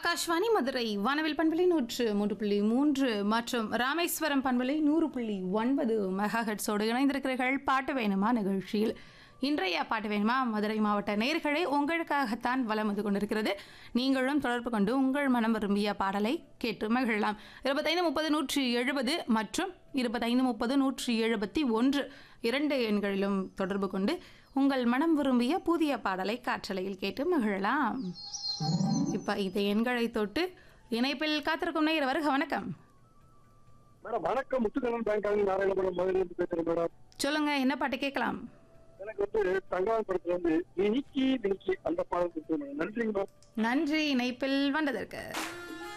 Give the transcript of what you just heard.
ஆகாஷ்வாணி மதுரை வானவில் பண்பலை நூற்று மூன்று புள்ளி மூன்று மற்றும் ராமேஸ்வரம் பண்பலை நூறு புள்ளி ஒன்பது மெகா ஹெட்ஸோடு இணைந்திருக்கிறீர்கள் பாட்டு வேணுமா நிகழ்ச்சியில் இன்றைய பாட்டு வேணுமா மதுரை மாவட்ட நேர்களே உங்களுக்காகத்தான் வலம் வந்து கொண்டிருக்கிறது நீங்களும் தொடர்பு கொண்டு உங்கள் மனம் விரும்பிய பாடலை கேட்டு மகிழலாம் இருபத்தைந்து முப்பது நூற்றி எழுபது மற்றும் இருபத்தைந்து முப்பது நூற்றி எழுபத்தி ஒன்று இரண்டு எண்களிலும் தொடர்பு கொண்டு உங்கள் மனம் விரும்பிய புதிய பாடலை காற்றலையில் கேட்டு மகிழலாம் இப்ப இந்த எண்களை தொட்டு இணைப்பில் காத்திருக்கும் நேயர் வருக வணக்கம் மேடம் வணக்கம் முத்துக்கண்ணன் பேங்க் நாராயணபுரம் மதுரையிலிருந்து பேசுறேன் மேடம் சொல்லுங்க என்ன பாட்டு கேட்கலாம் எனக்கு வந்து தங்கவான் படத்துல வந்து மினிக்கி மினிக்கி அந்த பாடல் கொடுத்து மேடம் நன்றிங்க மேடம் நன்றி இணைப்பில் வந்ததற்கு